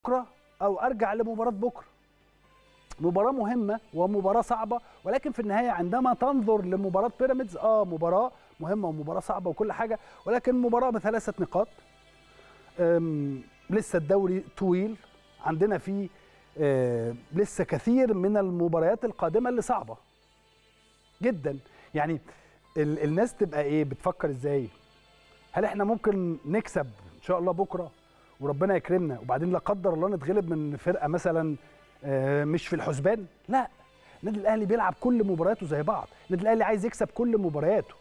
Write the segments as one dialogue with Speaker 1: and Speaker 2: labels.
Speaker 1: بكره او ارجع لمباراه بكره مباراه مهمه ومباراه صعبه ولكن في النهايه عندما تنظر لمباراه بيراميدز اه مباراه مهمه ومباراه صعبه وكل حاجه ولكن مباراه بثلاثه نقاط أم، لسه الدوري طويل عندنا فيه آه، لسه كثير من المباريات القادمه اللي صعبه جدا يعني ال- الناس تبقى ايه بتفكر ازاي هل احنا ممكن نكسب ان شاء الله بكره وربنا يكرمنا وبعدين لا قدر الله نتغلب من فرقه مثلا آه، مش في الحسبان لا النادي الاهلي بيلعب كل مبارياته زي بعض النادي الاهلي عايز يكسب كل مبارياته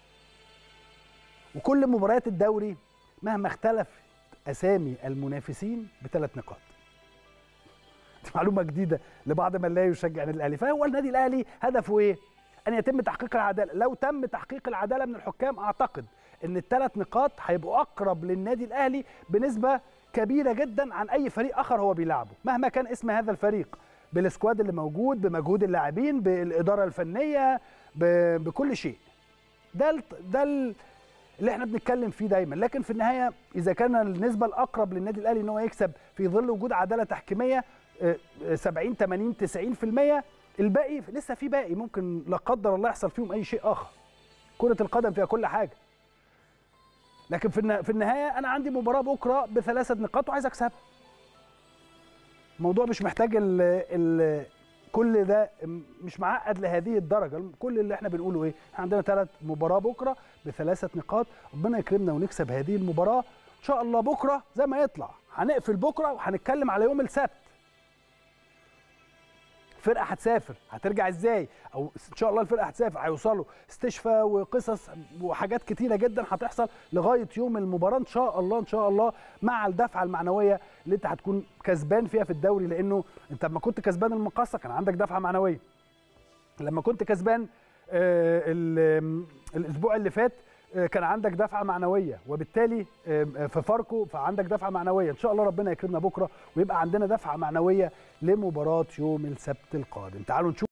Speaker 1: وكل مباريات الدوري مهما اختلف اسامي المنافسين بثلاث نقاط دي معلومه جديده لبعض من لا يشجع النادي الاهلي فهو النادي الاهلي هدفه ايه ان يتم تحقيق العداله لو تم تحقيق العداله من الحكام اعتقد ان الثلاث نقاط هيبقوا اقرب للنادي الاهلي بنسبه كبيره جدا عن اي فريق اخر هو بيلعبه مهما كان اسم هذا الفريق بالسكواد اللي موجود بمجهود اللاعبين بالاداره الفنيه ب- بكل شيء ده ال- ده ال- اللي احنا بنتكلم فيه دايما لكن في النهايه اذا كان النسبه الاقرب للنادي الاهلي ان هو يكسب في ظل وجود عداله تحكيميه آه، آه، 70 80 90% الباقي لسه في باقي ممكن لا قدر الله يحصل فيهم اي شيء اخر كره القدم فيها كل حاجه لكن في النا- في النهايه انا عندي مباراه بكره بثلاثه نقاط وعايز اكسبها الموضوع مش محتاج ال ال كل ده م- مش معقد لهذه الدرجه كل اللي احنا بنقوله ايه احنا عندنا ثلاث مباراه بكره بثلاثه نقاط ربنا يكرمنا ونكسب هذه المباراه ان شاء الله بكره زي ما يطلع هنقفل بكره وهنتكلم على يوم السبت فرقه هتسافر هترجع ازاي او ان شاء الله الفرقه هتسافر هيوصلوا استشفاء وقصص وحاجات كتيره جدا هتحصل لغايه يوم المباراه ان شاء الله ان شاء الله مع الدفعه المعنويه اللي انت هتكون كسبان فيها في الدوري لانه انت لما كنت كسبان المقصه كان عندك دفعه معنويه لما كنت كسبان آه، ال- الاسبوع اللي فات آه، كان عندك دفعه معنويه وبالتالي آه، في فاركو فعندك دفعه معنويه ان شاء الله ربنا يكرمنا بكره ويبقى عندنا دفعه معنويه لمباراه يوم السبت القادم تعالوا نشوف